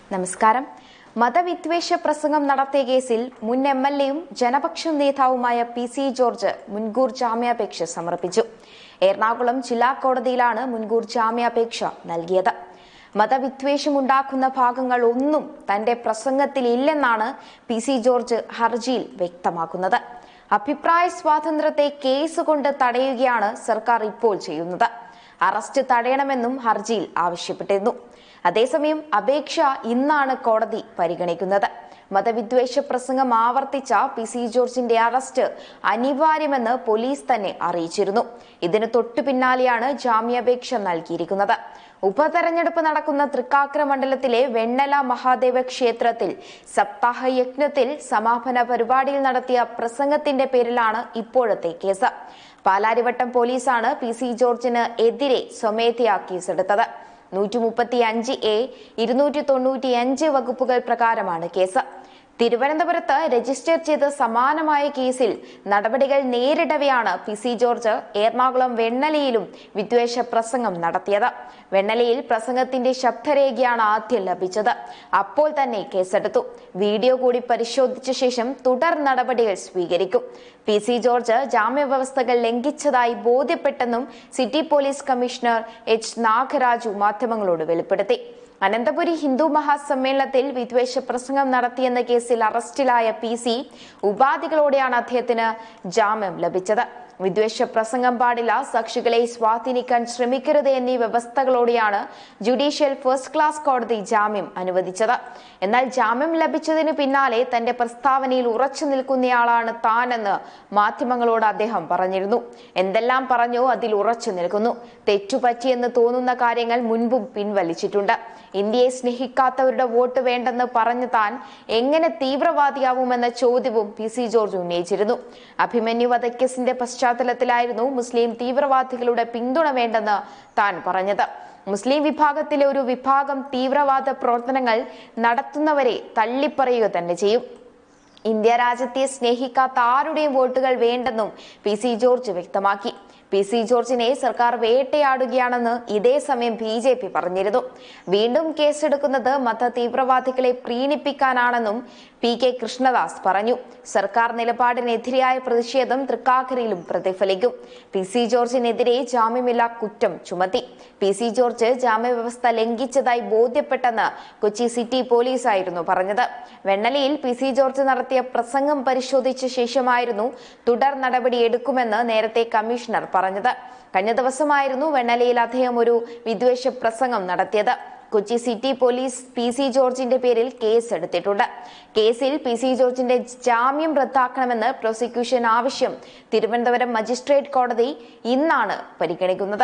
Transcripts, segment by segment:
നമസ്കാരം മതവിദ്വേഷ പ്രസംഗം നടത്തിയ കേസിൽ മുൻ എം എൽ എയും ജനപക്ഷം നേതാവുമായ പി സി ജോർജ് മുൻകൂർ ജാമ്യാപേക്ഷ സമർപ്പിച്ചു എറണാകുളം ജില്ലാ കോടതിയിലാണ് മുൻകൂർ ജാമ്യാപേക്ഷ നൽകിയത് മതവിദ്വേഷമുണ്ടാക്കുന്ന ഭാഗങ്ങൾ ഒന്നും തന്റെ പ്രസംഗത്തിൽ ഇല്ലെന്നാണ് പി സി ജോർജ് ഹർജിയിൽ വ്യക്തമാക്കുന്നത് അഭിപ്രായ സ്വാതന്ത്ര്യത്തെ കേസ് കൊണ്ട് തടയുകയാണ് സർക്കാർ ഇപ്പോൾ ചെയ്യുന്നത് അറസ്റ്റ് തടയണമെന്നും ഹർജിയിൽ ആവശ്യപ്പെട്ടിരുന്നു അതേസമയം അപേക്ഷ ഇന്നാണ് കോടതി പരിഗണിക്കുന്നത് മതവിദ്വേഷ പ്രസംഗം ആവർത്തിച്ച പി സി ജോർജിന്റെ അറസ്റ്റ് അനിവാര്യമെന്ന് പോലീസ് തന്നെ അറിയിച്ചിരുന്നു ഇതിന് തൊട്ടു പിന്നാലെയാണ് ജാമ്യാപേക്ഷ നൽകിയിരിക്കുന്നത് ഉപതെരഞ്ഞെടുപ്പ് നടക്കുന്ന തൃക്കാക്കര മണ്ഡലത്തിലെ വെണ്ണല മഹാദേവ ക്ഷേത്രത്തിൽ സപ്താഹ യജ്ഞത്തിൽ സമാപന പരിപാടിയിൽ നടത്തിയ പ്രസംഗത്തിന്റെ പേരിലാണ് ഇപ്പോഴത്തെ കേസ് പാലാരിവട്ടം പോലീസാണ് പി സി ജോർജിന് എതിരെ സ്വമേധയാ കേസെടുത്തത് നൂറ്റി മുപ്പത്തി അഞ്ച് എ ഇരുന്നൂറ്റി തൊണ്ണൂറ്റി അഞ്ച് വകുപ്പുകൾ പ്രകാരമാണ് കേസ് തിരുവനന്തപുരത്ത് രജിസ്റ്റർ ചെയ്ത സമാനമായ കേസിൽ നടപടികൾ നേരിടവെയാണ് പി സി ജോർജ് എറണാകുളം വെണ്ണലയിലും വിദ്വേഷ പ്രസംഗം നടത്തിയത് വെണ്ണലയിൽ പ്രസംഗത്തിന്റെ ശബ്ദരേഖയാണ് ആദ്യം ലഭിച്ചത് അപ്പോൾ തന്നെ കേസെടുത്തു വീഡിയോ കൂടി പരിശോധിച്ച ശേഷം തുടർ നടപടികൾ സ്വീകരിക്കും പി സി ജോർജ് ജാമ്യവ്യവസ്ഥകൾ ലംഘിച്ചതായി ബോധ്യപ്പെട്ടെന്നും city police commissioner H Nagaraju മാധ്യമങ്ങളോട് വെളിപ്പെടുത്തി അനന്തപുരി ഹിന്ദു മഹാസമ്മേളനത്തിൽ വിദ്വേഷ പ്രസംഗം നടത്തിയെന്ന കേസിൽ അറസ്റ്റിലായ പി സി ഉപാധികളോടെയാണ് അദ്ദേഹത്തിന് ജാമ്യം ലഭിച്ചത് വിദ്വേഷ പ്രസംഗം പാടില്ല സാക്ഷികളെ സ്വാധീനിക്കാൻ ശ്രമിക്കരുത് എന്നീ വ്യവസ്ഥകളോടെയാണ് ജുഡീഷ്യൽ ഫസ്റ്റ് ക്ലാസ് കോടതി ജാമ്യം അനുവദിച്ചത് എന്നാൽ ജാമ്യം ലഭിച്ചതിന് പിന്നാലെ തന്റെ പ്രസ്താവനയിൽ ഉറച്ചു നിൽക്കുന്നയാളാണ് താനെന്ന് മാധ്യമങ്ങളോട് അദ്ദേഹം പറഞ്ഞിരുന്നു എന്തെല്ലാം പറഞ്ഞോ അതിൽ ഉറച്ചു നിൽക്കുന്നു തെറ്റുപറ്റിയെന്ന് തോന്നുന്ന കാര്യങ്ങൾ മുൻപും പിൻവലിച്ചിട്ടുണ്ട് ഇന്ത്യയെ സ്നേഹിക്കാത്തവരുടെ വോട്ട് വേണ്ടെന്ന് പറഞ്ഞ താൻ എങ്ങനെ തീവ്രവാദിയാവുമെന്ന ചോദ്യവും പി സി ജോർജ് ഉന്നയിച്ചിരുന്നു അഭിമന്യു വധക്കേസിന്റെ പശ്ചാത്തലത്തിലായിരുന്നു മുസ്ലിം തീവ്രവാദികളുടെ പിന്തുണ വേണ്ടെന്ന് താൻ പറഞ്ഞത് മുസ്ലിം വിഭാഗത്തിലെ ഒരു വിഭാഗം തീവ്രവാദ പ്രവർത്തനങ്ങൾ നടത്തുന്നവരെ തള്ളിപ്പറയുക തന്നെ ചെയ്യും ഇന്ത്യ രാജ്യത്തെ സ്നേഹിക്കാത്ത ആരുടെയും വോട്ടുകൾ വേണ്ടെന്നും പി സി ജോർജ് വ്യക്തമാക്കി പി സി ജോർജിനെ സർക്കാർ വേട്ടയാടുകയാണെന്ന് ഇതേ സമയം ബി ജെ പി പറഞ്ഞിരുന്നു വീണ്ടും കേസെടുക്കുന്നത് മത തീവ്രവാദികളെ പ്രീണിപ്പിക്കാനാണെന്നും പി കെ കൃഷ്ണദാസ് പറഞ്ഞു സർക്കാർ നിലപാടിനെതിരായ പ്രതിഷേധം തൃക്കാക്കരയിലും പ്രതിഫലിക്കും പി സി ജോർജിനെതിരെ ജാമ്യമില്ലാ കുറ്റം ചുമത്തി പി സി ജോർജ് ജാമ്യവ്യവസ്ഥ ലംഘിച്ചതായി ബോധ്യപ്പെട്ടെന്ന് കൊച്ചി സിറ്റി പോലീസായിരുന്നു പറഞ്ഞത് വെണ്ണലയിൽ പി സി ജോർജ് നടത്തിയ പ്രസംഗം പരിശോധിച്ച ശേഷമായിരുന്നു തുടർ നടപടി എടുക്കുമെന്ന് നേരത്തെ കമ്മീഷണർ പറഞ്ഞത് കഴിഞ്ഞ ദിവസമായിരുന്നു വെണ്ണലയിൽ അദ്ദേഹം ഒരു വിദ്വേഷ പ്രസംഗം നടത്തിയത് Kochi city police P C ജോർജിന്റെ പേരിൽ കേസ് എടുത്തിട്ടുണ്ട് കേസിൽ പി സി ജോർജിന്റെ ജാമ്യം റദ്ദാക്കണമെന്ന് പ്രോസിക്യൂഷൻ ആവശ്യം തിരുവനന്തപുരം മജിസ്ട്രേറ്റ് കോടതി ഇന്നാണ് പരിഗണിക്കുന്നത്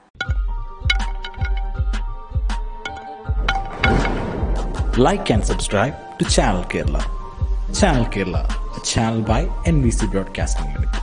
like and subscribe to Channel Kerala. Channel Kerala, a channel by NBC Broadcasting Limited.